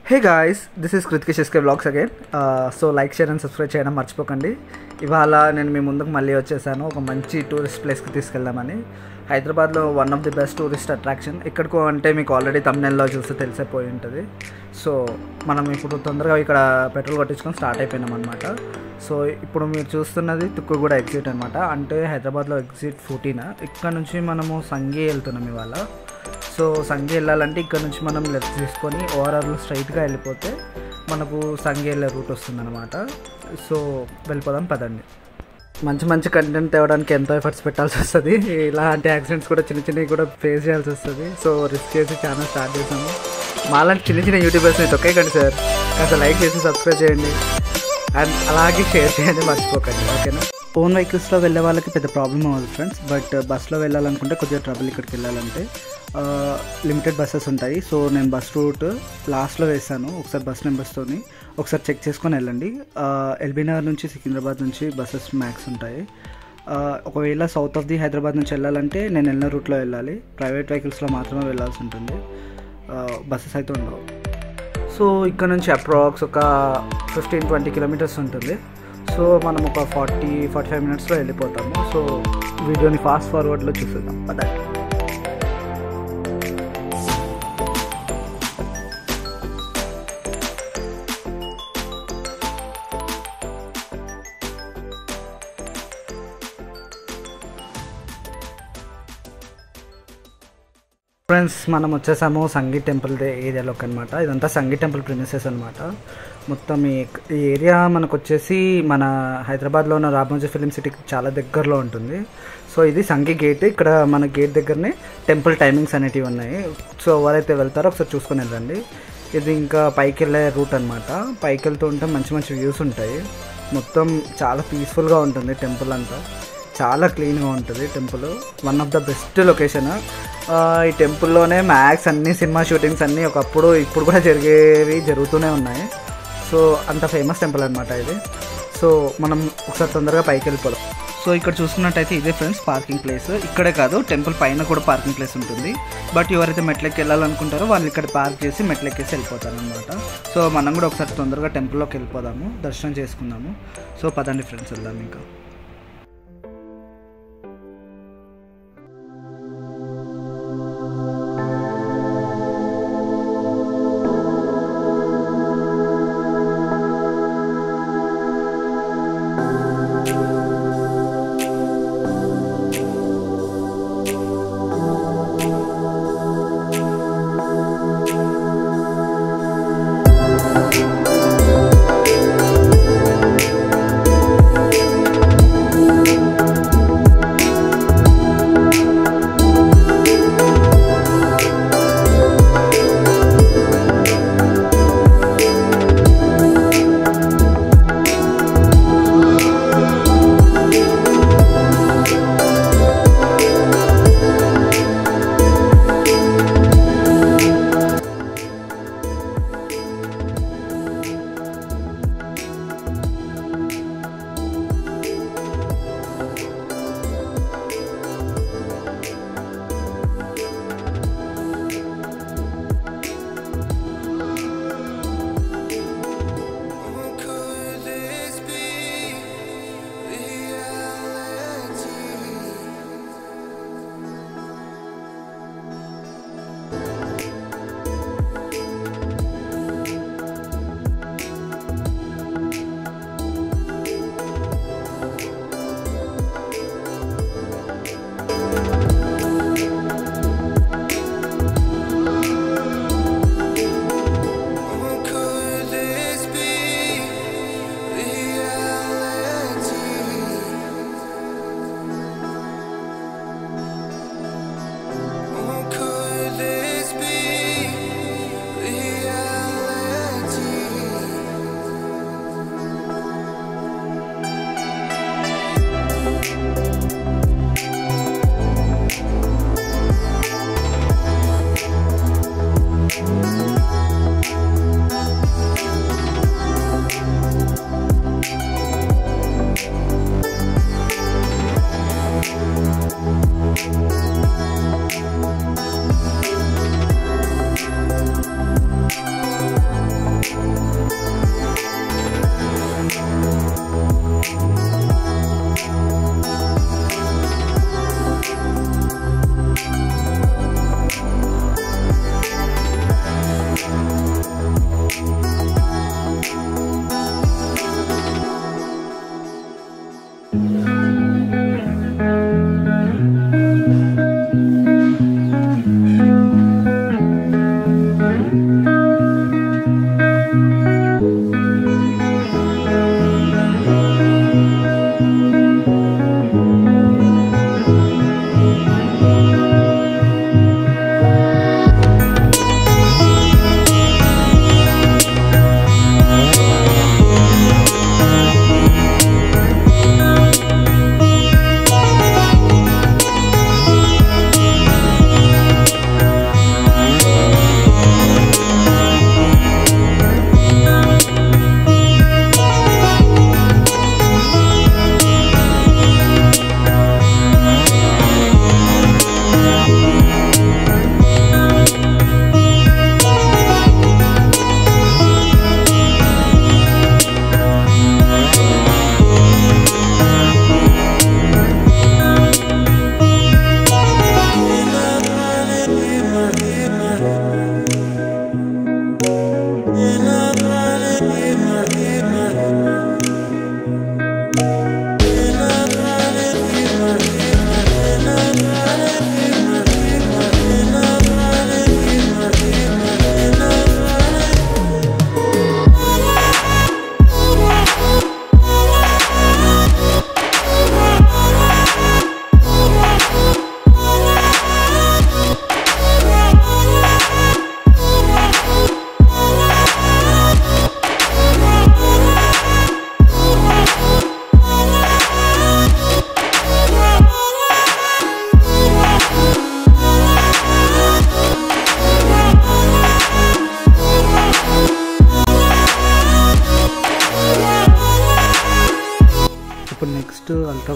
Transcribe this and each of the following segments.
hey guys this is Kritikesh SK blogs again so like share and subscribe చేయడం మర్చిపోకండి ఇవాళ నేను మీ ముందుకు మళ్ళీ వచ్చేసాను ఒక మంచి టూరిస్ట్ ప్లేస్కి తీసుకెళ్దామని హైదరాబాద్లో one of the best tourist attraction ఎక్కడికో అంటే మీకు ఆల్రెడీ తమిళలో చూస్తే తెలిసిపోయి ఉంటుంది సో మనం ఇప్పుడు తొందరగా ఇక్కడ పెట్రోల్ కొట్టించుకొని స్టార్ట్ అయిపోయినాం అనమాట సో ఇప్పుడు మీరు చూస్తున్నది తుక్కుగూడ ఎగ్జిట్ అనమాట అంటే హైదరాబాద్లో ఎగ్జిట్ ఫోర్టీన్ ఇక్కడ నుంచి మనము సంగి వెళ్తున్నాం ఇవాళ సో సంగి వెళ్ళాలంటే ఇక్కడ నుంచి మనం లెఫ్ట్ తీసుకొని ఓవరాల్ స్ట్రైట్గా వెళ్ళిపోతే మనకు సంగి వెళ్ళే రూట్ వస్తుందన్నమాట సో వెళ్ళిపోదాం పదండి మంచి మంచి కంటెంట్ తేవడానికి ఎంతో ఎఫర్ట్స్ పెట్టాల్సి వస్తుంది ఇలాంటి యాక్సిడెంట్స్ కూడా చిన్న చిన్నవి కూడా ఫేస్ చేయాల్సి వస్తుంది సో రిస్క్ చేసి ఛానల్ స్టార్ట్ చేసాము మాలాంటి చిన్న చిన్న యూట్యూబర్స్ని తొక్కేయకండి సార్ కాస్త లైక్ చేసి సబ్స్క్రైబ్ చేయండి అండ్ అలాగే షేర్ చేయండి మర్చిపోకండి ఓకేనా ఓన్ వెహికల్స్లో వెళ్ళే వాళ్ళకి పెద్ద ప్రాబ్లం అవ్వదు ఫ్రెండ్స్ బట్ బస్లో వెళ్ళాలనుకుంటే కొద్దిగా ట్రబుల్ ఇక్కడికి వెళ్ళాలంటే లిమిటెడ్ బస్సెస్ ఉంటాయి సో నేను బస్ రూట్ లాస్ట్లో వేసాను ఒకసారి బస్ నెంబర్స్తోని ఒకసారి చెక్ చేసుకొని వెళ్ళండి ఎల్బీ నగర్ నుంచి సికింద్రాబాద్ నుంచి బస్సెస్ మ్యాక్స్ ఉంటాయి ఆ, ఒకవేళ సౌత్ ఆఫ్ ది హైదరాబాద్ నుంచి వెళ్ళాలంటే నేను వెళ్ళిన రూట్లో వెళ్ళాలి ప్రైవేట్ వెహికల్స్లో మాత్రమే వెళ్ళాల్సి ఉంటుంది బస్సెస్ అయితే ఉండవు సో ఇక్కడ నుంచి అప్రాక్స్ ఒక ఫిఫ్టీన్ ట్వంటీ కిలోమీటర్స్ ఉంటుంది సో మనం ఒక ఫార్టీ ఫార్టీ ఫైవ్ మినిట్స్లో వెళ్ళిపోతాము సో వీడియోని ఫాస్ట్ ఫార్వర్డ్లో చూసేద్దాం పదండి ఫ్రెండ్స్ మనం వచ్చేసాము సంగీ టెంపుల్ ఏరియాలోకి అనమాట ఇదంతా సంగీ టెంపుల్ ప్రిమిసెస్ అనమాట మొత్తం ఈ ఈ ఏరియా మనకు వచ్చేసి మన హైదరాబాద్లో ఉన్న రామోజీ ఫిలిం సిటీకి చాలా దగ్గరలో ఉంటుంది సో ఇది సంగీ గేట్ ఇక్కడ మన గేట్ దగ్గరనే టెంపుల్ టైమింగ్స్ అనేటివి ఉన్నాయి సో ఎవరైతే వెళ్తారో ఒకసారి చూసుకొని వెళ్ళండి ఇది ఇంకా పైకి వెళ్ళే రూట్ అనమాట పైకి వెళ్తూ ఉంటే మంచి మంచి వ్యూస్ ఉంటాయి మొత్తం చాలా పీస్ఫుల్గా ఉంటుంది టెంపుల్ అంతా చాలా క్లీన్గా ఉంటుంది temple one of the best location ఈ టెంపుల్లోనే మ్యాక్స్ అన్ని సినిమా షూటింగ్స్ అన్నీ ఒకప్పుడు ఇప్పుడు కూడా జరిగేవి జరుగుతూనే ఉన్నాయి సో అంత ఫేమస్ టెంపుల్ అనమాట ఇది సో మనం ఒకసారి తొందరగా పైకి వెళ్ళిపోదాం సో ఇక్కడ చూసుకున్నట్టయితే ఇదే ఫ్రెండ్స్ పార్కింగ్ ప్లేస్ ఇక్కడే కాదు టెంపుల్ పైన కూడా పార్కింగ్ ప్లేస్ ఉంటుంది బట్ ఎవరైతే మెట్లెక్కి వెళ్ళాలనుకుంటారో వాళ్ళు ఇక్కడ పార్క్ చేసి మెట్లెక్కేసి వెళ్ళిపోతారు అనమాట సో మనం కూడా ఒకసారి తొందరగా టెంపుల్లోకి వెళ్ళిపోదాము దర్శనం చేసుకుందాము సో పదండి ఫ్రెండ్స్ వెళ్దాం ఇంకా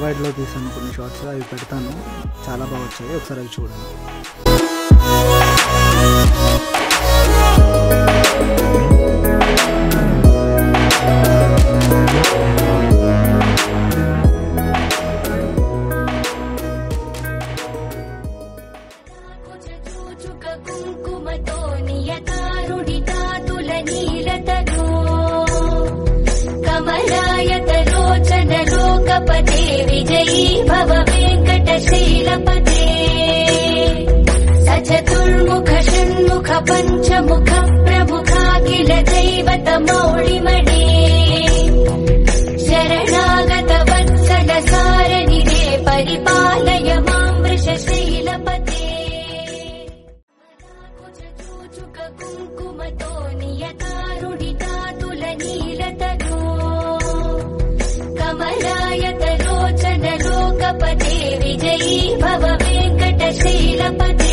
వైడ్లో తీసాను కొన్ని షార్ట్స్ అవి పెడతాను చాలా బాగా వచ్చాయి ఒకసారి అవి చూడండి కుచూచుక కుంకుమతో నియతారుడితా తులనీలతనో కమలాయతలోచన లోకపతే విజయీ భవ వెంకటశైలపతే సచతుర్ముఖ షణ్ముఖ పంచముఖ ప్రముఖాఖిల దైవత మౌళిమణే శరణాగత వత్సల సారనిదే పరిపాలయ మాం వృషశైలపతే కుచూచుక కుంకుమతో నియతారుడితా తులనీలతనో కమలాయతలోచన లోకపతే విజయీ భవ వెంకటశైలపతే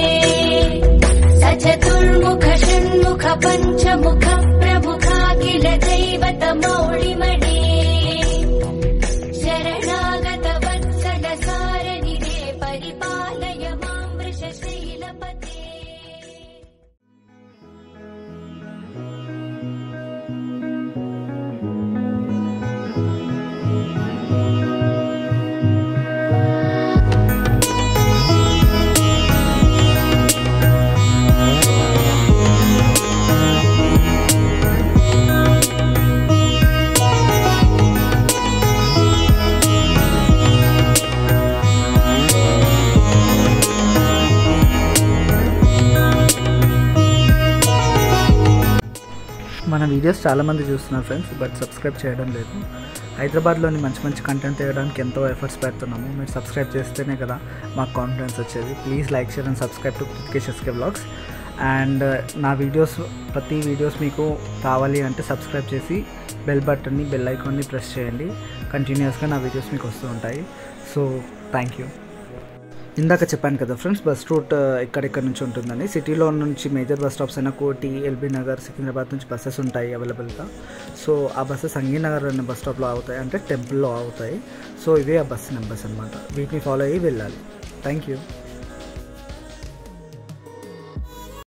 సచతుర్ముఖ షణ్ముఖ పంచముఖ ప్రముఖాఖిల దైవత మౌళిమణే శరణాగత వత్సల సారనిదే పరిపాలయ మాం వృషశైలపతే మన వీడియోస్ చాలామంది చూస్తున్నారు ఫ్రెండ్స్ బట్ సబ్స్క్రైబ్ చేయడం లేదు హైదరాబాద్లోని మంచి మంచి కంటెంట్ తీయడానికి ఎంతో ఎఫర్ట్స్ పెడుతున్నాము మీరు సబ్స్క్రైబ్ చేస్తేనే కదా మాకు కాన్ఫిడెన్స్ వచ్చేది please like share and subscribe to Kritikesh SK blogs and నా వీడియోస్ ప్రతి వీడియోస్ మీకు కావాలి అంటే సబ్స్క్రైబ్ చేసి బెల్ బటన్ని బెల్ ఐకాన్ని ప్రెస్ చేయండి కంటిన్యూస్గా నా వీడియోస్ మీకు వస్తూ ఉంటాయి సో థ్యాంక్ యూ ఇందాక చెప్పాను కదా ఫ్రెండ్స్ బస్ రూట్ ఎక్కడెక్కడ నుంచి ఉంటుందని సిటీలో నుంచి మేజర్ బస్ స్టాప్స్ అయినా కోటి ఎల్బీ నగర్ సికింద్రాబాద్ నుంచి బస్సెస్ ఉంటాయి అవైలబుల్గా సో ఆ బస్సెస్ సంగీనగర్ అనే బస్ స్టాప్లో అవుతాయి అంటే టెంపుల్లో అవుతాయి సో ఇవే ఆ బస్ నెంబర్స్ అనమాట వీటిని ఫాలో అయ్యి వెళ్ళాలి థ్యాంక్ యూ